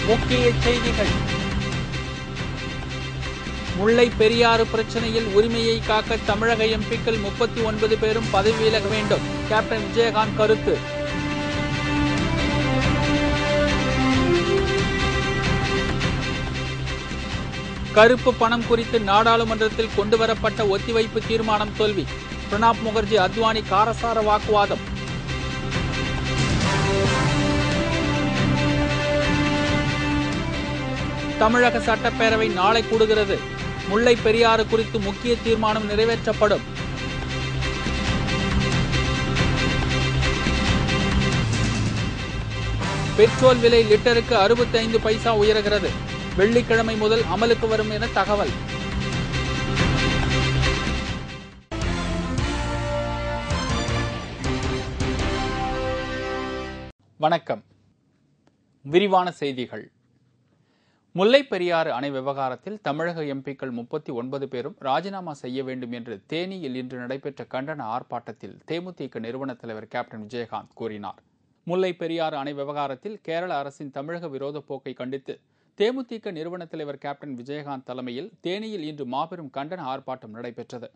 முக்கிய செய்திகள் முல்லை பெரியாறு பிரச்சனையில் உரிமையை காக்க தமிழக எம்பிக்கள் முப்பத்தி ஒன்பது பேரும் பதவி விலக வேண்டும் கேப்டன் விஜயகாந்த் கருத்து கருப்பு பணம் குறித்து நாடாளுமன்றத்தில் கொண்டுவரப்பட்ட ஒத்திவைப்பு தீர்மானம் தோல்வி பிரணாப் முகர்ஜி அத்வானி காரசார வாக்குவாதம் தமிழக சட்டப்பேரவை நாளை கூடுகிறது முல்லை பெரியாறு குறித்து முக்கிய தீர்மானம் நிறைவேற்றப்படும் பெட்ரோல் விலை லிட்டருக்கு அறுபத்தைந்து பைசா உயர்கிறது வெள்ளிக்கிழமை முதல் அமலுக்கு வரும் என தகவல் வணக்கம் விரிவான செய்திகள் முல்லை பெரியாறு அணை விவகாரத்தில் தமிழக எம்பிக்கள் முப்பத்தி ஒன்பது பேரும் ராஜினாமா செய்ய வேண்டும் என்று தேனியில் இன்று நடைபெற்ற கண்டன ஆர்ப்பாட்டத்தில் தேமுதிக நிறுவன தலைவர் கேப்டன் விஜயகாந்த் கூறினார் முல்லை பெரியாறு அணை விவகாரத்தில் கேரள அரசின் தமிழக விரோத போக்கை கண்டித்து தேமுதிக நிறுவன தலைவர் கேப்டன் விஜயகாந்த் தலைமையில் தேனியில் இன்று மாபெரும் கண்டன ஆர்ப்பாட்டம் நடைபெற்றது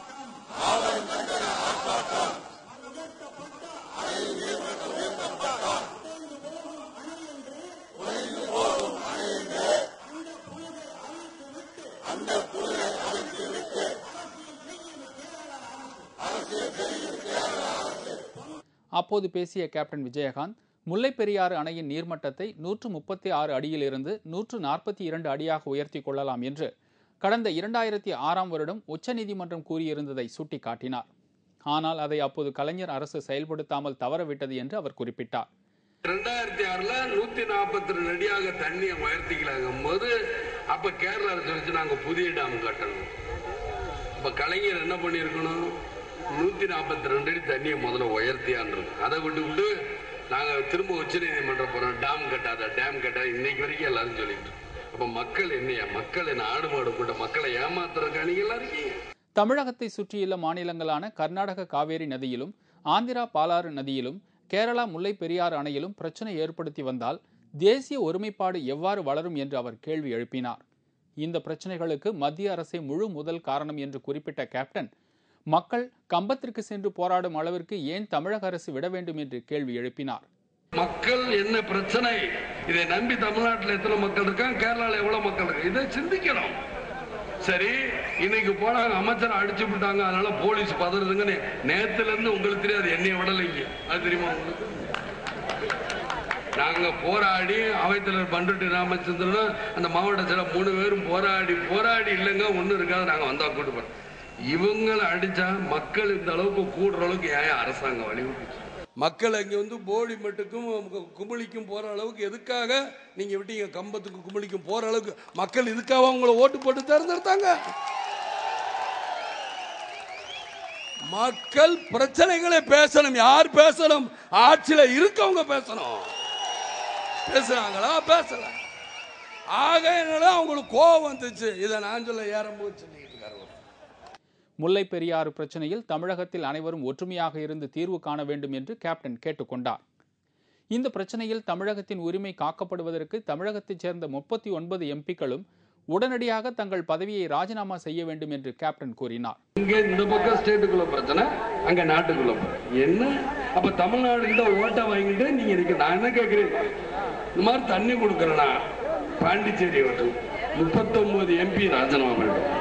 அப்போது பேசிய கேப்டன் விஜயகாந்த் முல்லை பெரியாறு அணையின் நீர்மட்டத்தை நூற்று முப்பத்தி ஆறு அடியிலிருந்து நூற்று நாற்பத்தி இரண்டு அடியாக உயர்த்தி கொள்ளலாம் என்று கடந்த இரண்டாயிரத்தி ஆறாம் வருடம் உச்சநீதிமன்றம் கூறியிருந்ததை சுட்டிக்காட்டினார் ஆனால் அதை அப்போது கலைஞர் அரசு செயல்படுத்தாமல் தவறவிட்டது என்று அவர் குறிப்பிட்டார் ரெண்டாயிரத்தி ஆறுல நூத்தி நாற்பத்தி ரெண்டு அடியாக தண்ணியை உயர்த்திக்கலாங்கும் போது அப்ப கேரள அரசு வச்சு நாங்க புதிய டேம் கட்டணும் அப்ப கலைஞர் என்ன பண்ணிருக்கணும் நூத்தி நாற்பத்தி ரெண்டு அடி தண்ணியை முதல்ல உயர்த்தியான்றது அதை விட்டு விட்டு நாங்க திரும்ப உச்ச நீதிமன்றம் போறோம் டேம் கட்டாத டேம் கட்டாத இன்னைக்கு வரைக்கும் எல்லாரும் சொல்லிட்டு இருக்கோம். அப்ப மக்கள் என்னையா மக்கள் என்ன ஆடு மாடு போட்ட மக்களை ஏமாத்துறதுக்கா நீங்க எல்லாம் இருக்கீங்க தமிழகத்தை சுற்றியுள்ள மாநிலங்களான கர்நாடக காவேரி நதியிலும் ஆந்திரா பாலாறு நதியிலும் கேரளா முல்லை பெரியாறு அணையிலும் பிரச்சனை ஏற்படுத்தி வந்தால் தேசிய ஒருமைப்பாடு எவ்வாறு வளரும் என்று அவர் கேள்வி எழுப்பினார் இந்த பிரச்சனைகளுக்கு மத்திய அரசே முழு முதல் காரணம் என்று குறிப்பிட்ட கேப்டன் மக்கள் கம்பத்திற்கு சென்று போராடும் அளவிற்கு ஏன் தமிழக அரசு விட வேண்டும் என்று கேள்வி எழுப்பினார் மக்கள் என்ன பிரச்சனை இதை நம்பி தமிழ்நாட்டில் எத்தனை மக்கள் இருக்காங்க கேரளால எவ்வளவு மக்கள் இருக்கு இதை சிந்திக்கணும் சரி இன்னைக்கு போனாங்க அமைச்சர் அடிச்சு விட்டாங்க அதனால போலீஸ் பதறதுங்கன்னு நேத்துல இருந்து உங்களுக்கு தெரியாது என்னைய விடலைங்க அது தெரியுமா உங்களுக்கு நாங்க போராடி அவைத்தலைவர் பண்டுட்டி ராமச்சந்திரன் அந்த மாவட்ட செயலர் மூணு பேரும் போராடி போராடி இல்லைங்க ஒண்ணு இருக்காது நாங்க வந்தா கூட்டு போறோம் இவங்களை அடிச்சா மக்கள் இந்த அளவுக்கு கூடுற அளவுக்கு ஏன் அரசாங்கம் வலியுறுத்துச்சு மக்கள் அங்க வந்து போடி மட்டுக்கும் கும்பலிக்கும் போற அளவுக்கு எதுக்காக நீங்க விட்டீங்க கம்பத்துக்கு கும்பலிக்கும் போற அளவுக்கு மக்கள் இதுக்காக உங்களை ஓட்டு போட்டு தேர்ந்தெடுத்தாங்க மக்கள் பிரச்சனைகளை பேசணும் யார் பேசணும் ஆட்சியில இருக்கவங்க பேசணும் பேசுறாங்களா பேசல ஆக என்னடா அவங்களுக்கு கோவம் வந்துச்சு இதை நான் சொல்ல ஏறும்போது சொல்லிட்டு இருக்காரு அவர். முல்லை பெரியாறு பிரச்சனையில் தமிழகத்தில் அனைவரும் ஒற்றுமையாக இருந்து தீர்வு காண வேண்டும் என்று கேப்டன் கேட்டுக்கொண்டார் இந்த பிரச்சனையில் தமிழகத்தின் உரிமை காக்கப்படுவதற்கு தமிழகத்தைச் சேர்ந்த முப்பத்தி ஒன்பது எம்பிக்களும் உடனடியாக தங்கள் பதவியை ராஜினாமா செய்ய வேண்டும் என்று கேப்டன் கூறினார் இங்க இந்த பக்கம் ஸ்டேட்டுக்குள்ள பிரச்சனை அங்க நாட்டுக்குள்ள பிரச்சனை. என்ன அப்ப தமிழ்நாடு கிட்ட ஓட்டை வாங்கிட்டு நீங்க இதுக்கு நான் என்ன கேட்கிறேன் இந்த மாதிரி தண்ணி கொடுக்கறனா பாண்டிச்சேரி வட்டம் முப்பத்தொன்பது எம்பி ராஜினாமா பண்ணிடும்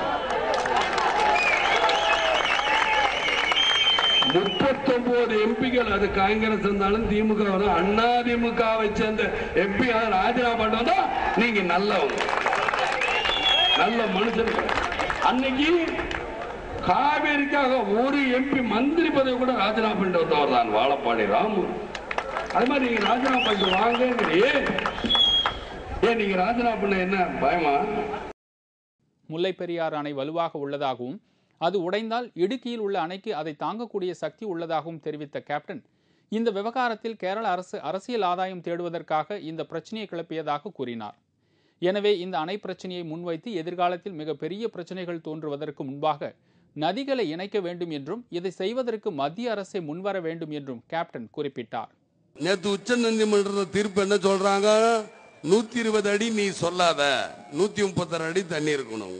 முப்பத்தொன்பது எம்பிகள் அது காங்கிரஸ் இருந்தாலும் திமுக வரும் அண்ணா திமுகவை சேர்ந்த எம்பி ராஜினாமா பண்ணிட்டு வந்தா நீங்க நல்லவங்க நல்ல மனுஷனுக்கு அன்னைக்கு காவேரிக்காக ஒரு எம்பி மந்திரி பதவி கூட ராஜினாமா பண்ணிட்டு வந்தவர் தான் வாழப்பாடி ராமு அது மாதிரி நீங்க ராஜினாமா பண்ணிட்டு வாங்க ஏன் ஏன் நீங்க ராஜினாமா பண்ண என்ன பயமா முல்லை பெரியாறு அணை வலுவாக உள்ளதாகவும் அது உடைந்தால் இடுக்கியில் உள்ள அணைக்கு அதை தாங்கக்கூடிய சக்தி உள்ளதாகவும் தெரிவித்த கேப்டன் இந்த விவகாரத்தில் கேரள அரசு அரசியல் ஆதாயம் தேடுவதற்காக இந்த பிரச்சனையை கிளப்பியதாக கூறினார் எனவே இந்த அணை பிரச்சனையை முன்வைத்து எதிர்காலத்தில் மிகப்பெரிய பிரச்சனைகள் தோன்றுவதற்கு முன்பாக நதிகளை இணைக்க வேண்டும் என்றும் இதை செய்வதற்கு மத்திய அரசே முன்வர வேண்டும் என்றும் கேப்டன் குறிப்பிட்டார் நேத்து உச்ச நீதிமன்ற தீர்ப்பு என்ன சொல்றாங்க நூத்தி இருபது அடி நீ சொல்லாத நூத்தி முப்பத்தாறு அடி தண்ணி இருக்கணும்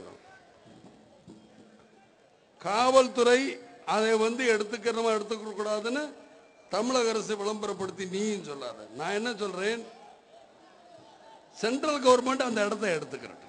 காவல்துறை அதை வந்து எடுத்துக்கிறோமா எடுத்துக்க கூடாதுன்னு தமிழக அரசு விளம்பரப்படுத்தி நீயும் சொல்லாத நான் என்ன சொல்றேன் சென்ட்ரல் கவர்மெண்ட் அந்த இடத்த எடுத்துக்கிறட்டும்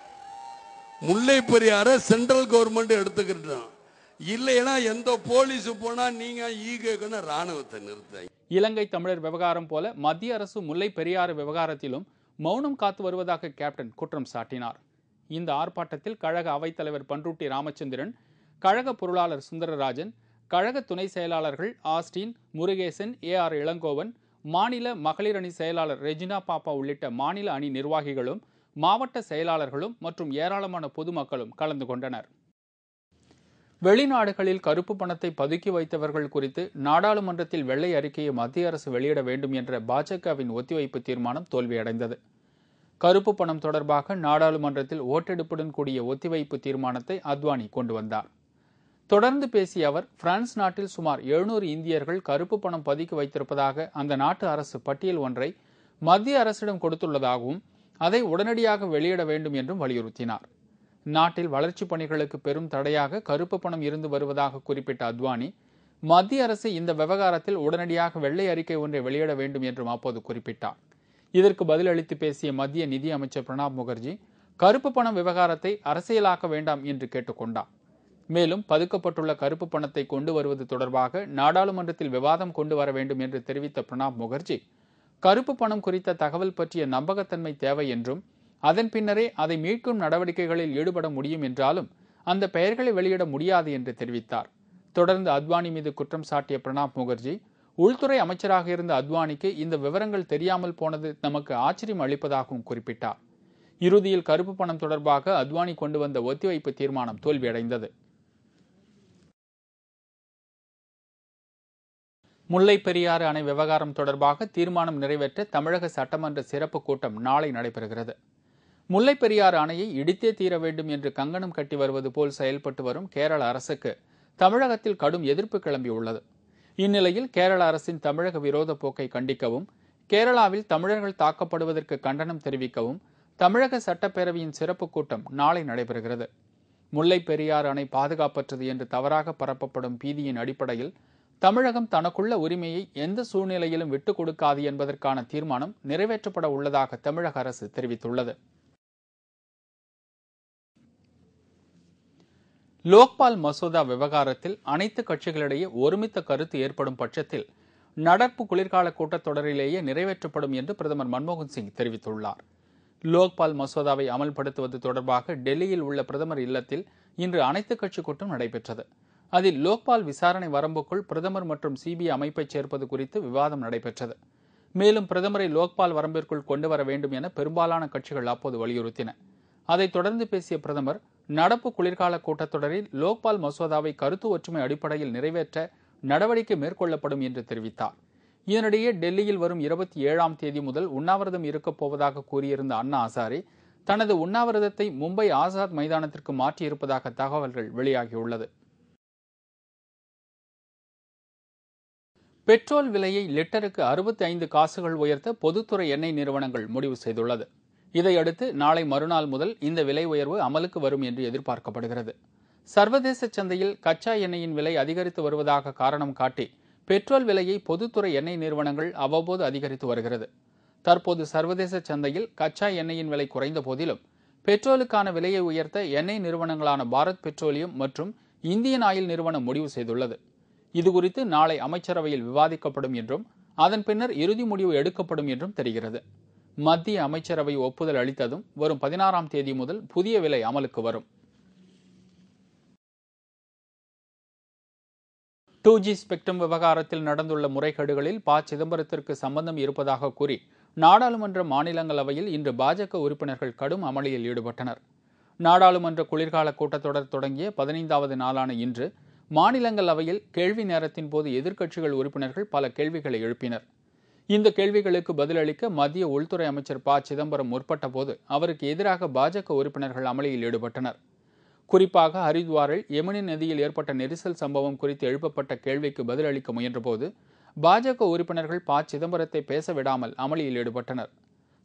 முல்லை பெரியார சென்ட்ரல் கவர்மெண்ட் எடுத்துக்கிட்டோம் இல்லைன்னா எந்த போலீஸ் போனா நீங்க ஈகேக்குன்னு ராணுவத்தை நிறுத்த இலங்கை தமிழர் விவகாரம் போல மத்திய அரசு முல்லை பெரியாறு விவகாரத்திலும் மௌனம் காத்து வருவதாக கேப்டன் குற்றம் சாட்டினார் இந்த ஆர்ப்பாட்டத்தில் கழக அவைத்தலைவர் பன்ருட்டி ராமச்சந்திரன் கழக பொருளாளர் சுந்தரராஜன் கழக துணை செயலாளர்கள் Austin Murugesan A R Elangovan மாநில மகளிர் அணி செயலாளர் ரெஜினா பாப்பா உள்ளிட்ட மாநில அணி நிர்வாகிகளும் மாவட்ட செயலாளர்களும் மற்றும் ஏராளமான பொதுமக்களும் கலந்து கொண்டனர் வெளிநாடுகளில் கருப்பு பணத்தை பதுக்கி வைத்தவர்கள் குறித்து நாடாளுமன்றத்தில் வெள்ளை அறிக்கையை மத்திய அரசு வெளியிட வேண்டும் என்ற பாஜகவின் ஒத்திவைப்பு தீர்மானம் தோல்வியடைந்தது கருப்பு பணம் தொடர்பாக நாடாளுமன்றத்தில் ஓட்டெடுப்புடன் கூடிய ஒத்திவைப்பு தீர்மானத்தை அத்வானி கொண்டு வந்தார் தொடர்ந்து பேசிய அவர் பிரான்ஸ் நாட்டில் சுமார் எழுநூறு இந்தியர்கள் கருப்பு பணம் பதுக்கி வைத்திருப்பதாக அந்த நாட்டு அரசு பட்டியல் ஒன்றை மத்திய அரசிடம் கொடுத்துள்ளதாகவும் அதை உடனடியாக வெளியிட வேண்டும் என்றும் வலியுறுத்தினார் நாட்டில் வளர்ச்சிப் பணிகளுக்கு பெரும் தடையாக கருப்பு பணம் இருந்து வருவதாக குறிப்பிட்ட அத்வானி மத்திய அரசு இந்த விவகாரத்தில் உடனடியாக வெள்ளை அறிக்கை ஒன்றை வெளியிட வேண்டும் என்றும் அப்போது குறிப்பிட்டார் இதற்கு பதிலளித்து பேசிய மத்திய நிதி அமைச்சர் பிரணாப் முகர்ஜி கருப்பு பணம் விவகாரத்தை அரசியலாக்க வேண்டாம் என்று கேட்டுக்கொண்டார் மேலும் பதுக்கப்பட்டுள்ள கருப்பு பணத்தை கொண்டு வருவது தொடர்பாக நாடாளுமன்றத்தில் விவாதம் கொண்டு வர வேண்டும் என்று தெரிவித்த பிரணாப் முகர்ஜி கருப்பு பணம் குறித்த தகவல் பற்றிய நம்பகத்தன்மை தேவை என்றும் அதன் பின்னரே அதை மீட்கும் நடவடிக்கைகளில் ஈடுபட முடியும் என்றாலும் அந்த பெயர்களை வெளியிட முடியாது என்று தெரிவித்தார் தொடர்ந்து அத்வானி மீது குற்றம் சாட்டிய பிரணாப் முகர்ஜி உள்துறை அமைச்சராக இருந்த அத்வானிக்கு இந்த விவரங்கள் தெரியாமல் போனது நமக்கு ஆச்சரியம் அளிப்பதாகவும் குறிப்பிட்டார் இறுதியில் கருப்பு பணம் தொடர்பாக அத்வானி கொண்டு வந்த ஒத்திவைப்பு தீர்மானம் தோல்வியடைந்தது முல்லை பெரியாறு அணை விவகாரம் தொடர்பாக தீர்மானம் நிறைவேற்ற தமிழக சட்டமன்ற சிறப்பு கூட்டம் நாளை நடைபெறுகிறது முல்லை பெரியாறு அணையை இடித்தே தீர வேண்டும் என்று கங்கணம் கட்டி வருவது போல் செயல்பட்டு வரும் கேரள அரசுக்கு தமிழகத்தில் கடும் எதிர்ப்பு கிளம்பியுள்ளது இந்நிலையில் கேரள அரசின் தமிழக விரோத போக்கை கண்டிக்கவும் கேரளாவில் தமிழர்கள் தாக்கப்படுவதற்கு கண்டனம் தெரிவிக்கவும் தமிழக சட்டப்பேரவையின் சிறப்பு கூட்டம் நாளை நடைபெறுகிறது முல்லை பெரியாறு அணை பாதுகாப்பற்றது என்று தவறாக பரப்பப்படும் பீதியின் அடிப்படையில் தமிழகம் தனக்குள்ள உரிமையை எந்த சூழ்நிலையிலும் விட்டுக் கொடுக்காது என்பதற்கான தீர்மானம் நிறைவேற்றப்பட உள்ளதாக தமிழக அரசு தெரிவித்துள்ளது லோக்பால் மசோதா விவகாரத்தில் அனைத்து கட்சிகளிடையே ஒருமித்த கருத்து ஏற்படும் பட்சத்தில் நடப்பு குளிர்கால கூட்டத்தொடரிலேயே நிறைவேற்றப்படும் என்று பிரதமர் மன்மோகன் சிங் தெரிவித்துள்ளார் லோக்பால் மசோதாவை அமல்படுத்துவது தொடர்பாக டெல்லியில் உள்ள பிரதமர் இல்லத்தில் இன்று அனைத்து கட்சி கூட்டம் நடைபெற்றது அதில் லோக்பால் விசாரணை வரம்புக்குள் பிரதமர் மற்றும் சிபிஐ அமைப்பை சேர்ப்பது குறித்து விவாதம் நடைபெற்றது மேலும் பிரதமரை லோக்பால் வரம்பிற்குள் கொண்டு வர வேண்டும் என பெரும்பாலான கட்சிகள் அப்போது வலியுறுத்தின அதைத் தொடர்ந்து பேசிய பிரதமர் நடப்பு குளிர்கால கூட்டத்தொடரில் லோக்பால் மசோதாவை கருத்து ஒற்றுமை அடிப்படையில் நிறைவேற்ற நடவடிக்கை மேற்கொள்ளப்படும் என்று தெரிவித்தார் இதனிடையே டெல்லியில் வரும் இருபத்தி ஏழாம் தேதி முதல் உண்ணாவிரதம் இருக்கப் போவதாக கூறியிருந்த அண்ணா ஹசாரே தனது உண்ணாவிரதத்தை மும்பை ஆசாத் மைதானத்திற்கு மாற்றியிருப்பதாக தகவல்கள் வெளியாகியுள்ளது பெட்ரோல் விலையை லிட்டருக்கு அறுபத்தி ஐந்து காசுகள் உயர்த்த பொதுத்துறை எண்ணெய் நிறுவனங்கள் முடிவு செய்துள்ளது இதையடுத்து நாளை மறுநாள் முதல் இந்த விலை உயர்வு அமலுக்கு வரும் என்று எதிர்பார்க்கப்படுகிறது சர்வதேச சந்தையில் கச்சா எண்ணெயின் விலை அதிகரித்து வருவதாக காரணம் காட்டி பெட்ரோல் விலையை பொதுத்துறை எண்ணெய் நிறுவனங்கள் அவ்வப்போது அதிகரித்து வருகிறது தற்போது சர்வதேச சந்தையில் கச்சா எண்ணெயின் விலை குறைந்த போதிலும் பெட்ரோலுக்கான விலையை உயர்த்த எண்ணெய் நிறுவனங்களான பாரத் பெட்ரோலியம் மற்றும் இந்தியன் ஆயில் நிறுவனம் முடிவு செய்துள்ளது இதுகுறித்து நாளை அமைச்சரவையில் விவாதிக்கப்படும் என்றும் அதன் பின்னர் இறுதி முடிவு எடுக்கப்படும் என்றும் தெரிகிறது மத்திய அமைச்சரவை ஒப்புதல் அளித்ததும் வரும் பதினாறாம் தேதி முதல் புதிய விலை அமலுக்கு வரும் டூ ஜி ஸ்பெக்ட்ரம் விவகாரத்தில் நடந்துள்ள முறைகேடுகளில் ப சிதம்பரத்திற்கு சம்பந்தம் இருப்பதாக கூறி நாடாளுமன்ற மாநிலங்களவையில் இன்று பாஜக உறுப்பினர்கள் கடும் அமளியில் ஈடுபட்டனர் நாடாளுமன்ற குளிர்கால கூட்டத்தொடர் தொடங்கிய பதினைந்தாவது நாளான இன்று மாநிலங்களவையில் கேள்வி நேரத்தின் போது எதிர்க்கட்சிகள் உறுப்பினர்கள் பல கேள்விகளை எழுப்பினர் இந்த கேள்விகளுக்கு பதிலளிக்க மத்திய உள்துறை அமைச்சர் ப சிதம்பரம் முற்பட்ட போது அவருக்கு எதிராக பாஜக உறுப்பினர்கள் அமளியில் ஈடுபட்டனர் குறிப்பாக ஹரித்வாரில் யமுனை நதியில் ஏற்பட்ட நெரிசல் சம்பவம் குறித்து எழுப்பப்பட்ட கேள்விக்கு பதிலளிக்க முயன்றபோது பாஜக உறுப்பினர்கள் ப சிதம்பரத்தை பேச விடாமல் அமளியில் ஈடுபட்டனர்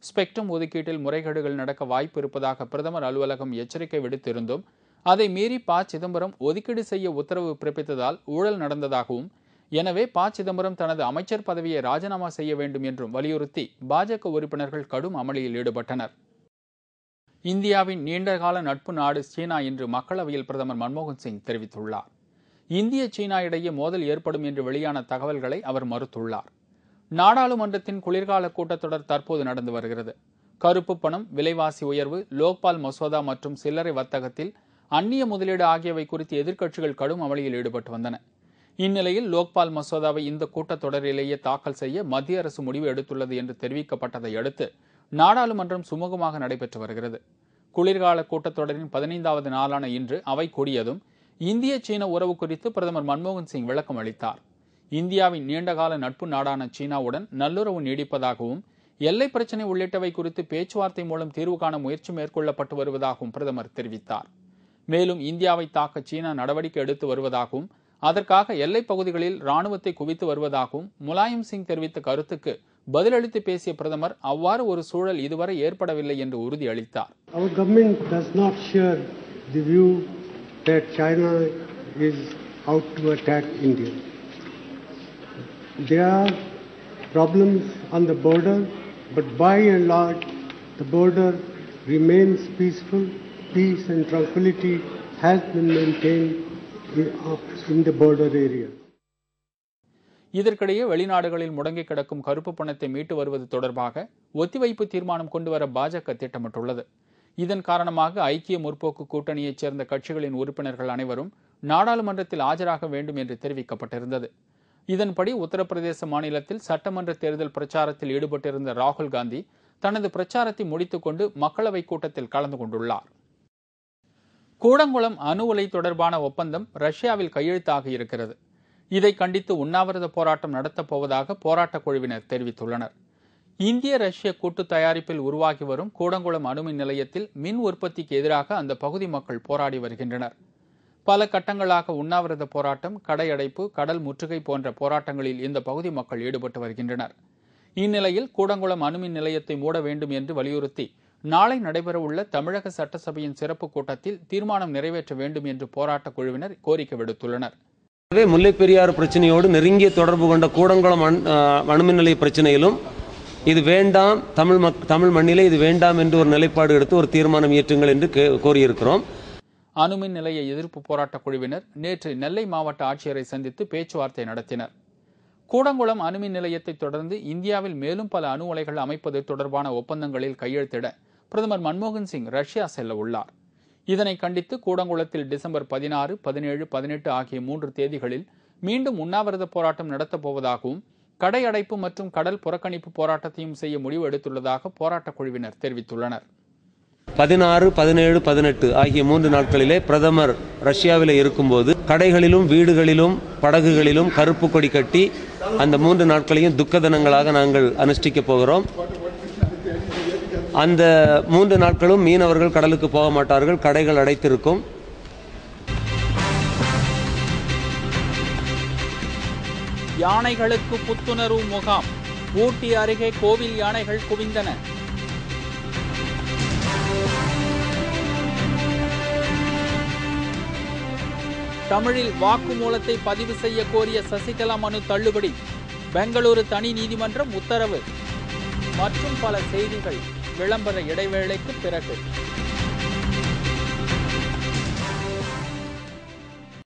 ஸ்பெக்ட்ரம் ஒதுக்கீட்டில் முறைகேடுகள் நடக்க வாய்ப்பு இருப்பதாக பிரதமர் அலுவலகம் எச்சரிக்கை விடுத்திருந்தும் அதை மீறி ப சிதம்பரம் ஒதுக்கீடு செய்ய உத்தரவு பிறப்பித்ததால் ஊழல் நடந்ததாகவும் எனவே ப சிதம்பரம் தனது அமைச்சர் பதவியை ராஜினாமா செய்ய வேண்டும் என்றும் வலியுறுத்தி பாஜக உறுப்பினர்கள் கடும் அமளியில் ஈடுபட்டனர் இந்தியாவின் நீண்டகால நட்பு நாடு சீனா என்று மக்களவையில் பிரதமர் மன்மோகன் சிங் தெரிவித்துள்ளார் இந்திய சீனா இடையே மோதல் ஏற்படும் என்று வெளியான தகவல்களை அவர் மறுத்துள்ளார் நாடாளுமன்றத்தின் குளிர்கால கூட்டத்தொடர் தற்போது நடந்து வருகிறது கருப்பு பணம் விலைவாசி உயர்வு லோக்பால் மசோதா மற்றும் சில்லறை வர்த்தகத்தில் அந்நிய முதலீடு ஆகியவை குறித்து எதிர்க்கட்சிகள் கடும் அமளியில் ஈடுபட்டு வந்தன இந்நிலையில் லோக்பால் மசோதாவை இந்த கூட்டத்தொடரிலேயே தாக்கல் செய்ய மத்திய அரசு முடிவு எடுத்துள்ளது என்று தெரிவிக்கப்பட்டதை அடுத்து நாடாளுமன்றம் சுமூகமாக நடைபெற்று வருகிறது குளிர்கால கூட்டத்தொடரின் பதினைந்தாவது நாளான இன்று அவை கூடியதும் இந்திய சீன உறவு குறித்து பிரதமர் மன்மோகன் சிங் விளக்கம் அளித்தார் இந்தியாவின் நீண்டகால நட்பு நாடான சீனாவுடன் நல்லுறவு நீடிப்பதாகவும் எல்லை பிரச்சினை உள்ளிட்டவை குறித்து பேச்சுவார்த்தை மூலம் தீர்வு காண முயற்சி மேற்கொள்ளப்பட்டு வருவதாகவும் பிரதமர் தெரிவித்தார் மேலும் இந்தியாவை தாக்க சீனா நடவடிக்கை எடுத்து வருவதாகவும் அதற்காக எல்லைப் பகுதிகளில் ராணுவத்தை குவித்து வருவதாகவும் முலாயம் சிங் தெரிவித்த கருத்துக்கு பதிலளித்து பேசிய பிரதமர் அவ்வாறு ஒரு சூழல் இதுவரை ஏற்படவில்லை என்று உறுதியளித்தார் Our government does not share the view that China is out to attack India. There are problems on the border, but by and large, the border remains peaceful. Peace and tranquility has been maintained in, uh, in the border area. இதற்கிடையே வெளிநாடுகளில் முடங்கி கிடக்கும் கருப்பு பணத்தை மீட்டு வருவது தொடர்பாக ஒத்திவைப்பு தீர்மானம் கொண்டுவர பாஜக திட்டமிட்டுள்ளது இதன் காரணமாக ஐக்கிய முற்போக்கு கூட்டணியைச் சேர்ந்த கட்சிகளின் உறுப்பினர்கள் அனைவரும் நாடாளுமன்றத்தில் ஆஜராக வேண்டும் என்று தெரிவிக்கப்பட்டிருந்தது இதன்படி உத்தரப்பிரதேச மாநிலத்தில் சட்டமன்ற தேர்தல் பிரச்சாரத்தில் ஈடுபட்டிருந்த ராகுல் காந்தி தனது பிரச்சாரத்தை முடித்துக்கொண்டு மக்களவைக் கூட்டத்தில் கலந்து கொண்டுள்ளார் கூடங்குளம் அணு உலை தொடர்பான ஒப்பந்தம் ரஷ்யாவில் கையெழுத்தாக இருக்கிறது இதை கண்டித்து உண்ணாவிரத போராட்டம் நடத்தப் போவதாக போராட்டக் குழுவினர் தெரிவித்துள்ளனர் இந்திய ரஷ்ய கூட்டு தயாரிப்பில் உருவாகி வரும் கூடங்குளம் அணுமின் நிலையத்தில் மின் உற்பத்திக்கு எதிராக அந்த பகுதி மக்கள் போராடி வருகின்றனர் பல கட்டங்களாக உண்ணாவிரத போராட்டம் கடையடைப்பு கடல் முற்றுகை போன்ற போராட்டங்களில் இந்த பகுதி மக்கள் ஈடுபட்டு வருகின்றனர் இந்நிலையில் கூடங்குளம் அணுமின் நிலையத்தை மூட வேண்டும் என்று வலியுறுத்தி நாளை நடைபெறவுள்ள தமிழக சட்டசபையின் சிறப்பு கூட்டத்தில் தீர்மானம் நிறைவேற்ற வேண்டும் என்று போராட்டக் குழுவினர் கோரிக்கை விடுத்துள்ளனர் எனவே முல்லைப் பெரியாறு பிரச்சனையோடு நெருங்கிய தொடர்பு கொண்ட கூடங்குளம் அண் அஹ், அணுமின் நிலைய பிரச்சனையிலும் இது வேண்டாம் தமிழ் மக் தமிழ் மண்ணிலே இது வேண்டாம் என்று ஒரு நிலைப்பாடு எடுத்து ஒரு தீர்மானம் இயற்றுங்கள் என்று கே- கோரியிருக்கிறோம் அணுமின் நிலைய எதிர்ப்பு போராட்டக் குழுவினர் நேற்று நெல்லை மாவட்ட ஆட்சியரை சந்தித்து பேச்சுவார்த்தை நடத்தினர் கூடங்குளம் அணுமின் நிலையத்தை தொடர்ந்து இந்தியாவில் மேலும் பல அணு உலைகள் அமைப்பது தொடர்பான ஒப்பந்தங்களில் கையெழுத்திட பிரதமர் மன்மோகன் சிங் ரஷ்யா செல்ல உள்ளார் இதனை கண்டித்து கூடங்குளத்தில் டிசம்பர் பதினாறு பதினேழு பதினெட்டு ஆகிய மூன்று தேதிகளில் மீண்டும் உண்ணாவிரத போராட்டம் நடத்தப் போவதாகவும் கடை அடைப்பு மற்றும் கடல் புறக்கணிப்பு போராட்டத்தையும் செய்ய முடிவு எடுத்துள்ளதாக போராட்டக் குழுவினர் தெரிவித்துள்ளனர் பதினாறு பதினேழு பதினெட்டு ஆகிய மூன்று நாட்களிலே பிரதமர் ரஷ்யாவில் இருக்கும்போது கடைகளிலும் வீடுகளிலும் படகுகளிலும் கருப்பு கொடி கட்டி அந்த மூன்று நாட்களையும் துக்க தினங்களாக நாங்கள் அனுஷ்டிக்கப் போகிறோம் அந்த மூன்று நாட்களும் மீனவர்கள் கடலுக்கு போக மாட்டார்கள் கடைகள் அடைத்திருக்கும் யானைகளுக்கு புத்துணர்வு முகாம் ஊட்டி அருகே கோவில் யானைகள் குவிந்தன தமிழில் வாக்குமூலத்தை பதிவு செய்ய கோரிய சசிகலா மனு தள்ளுபடி பெங்களூரு தனி நீதிமன்றம் உத்தரவு மற்றும் பல செய்திகள் விளம்பர இடைவேளைக்கு பிறகு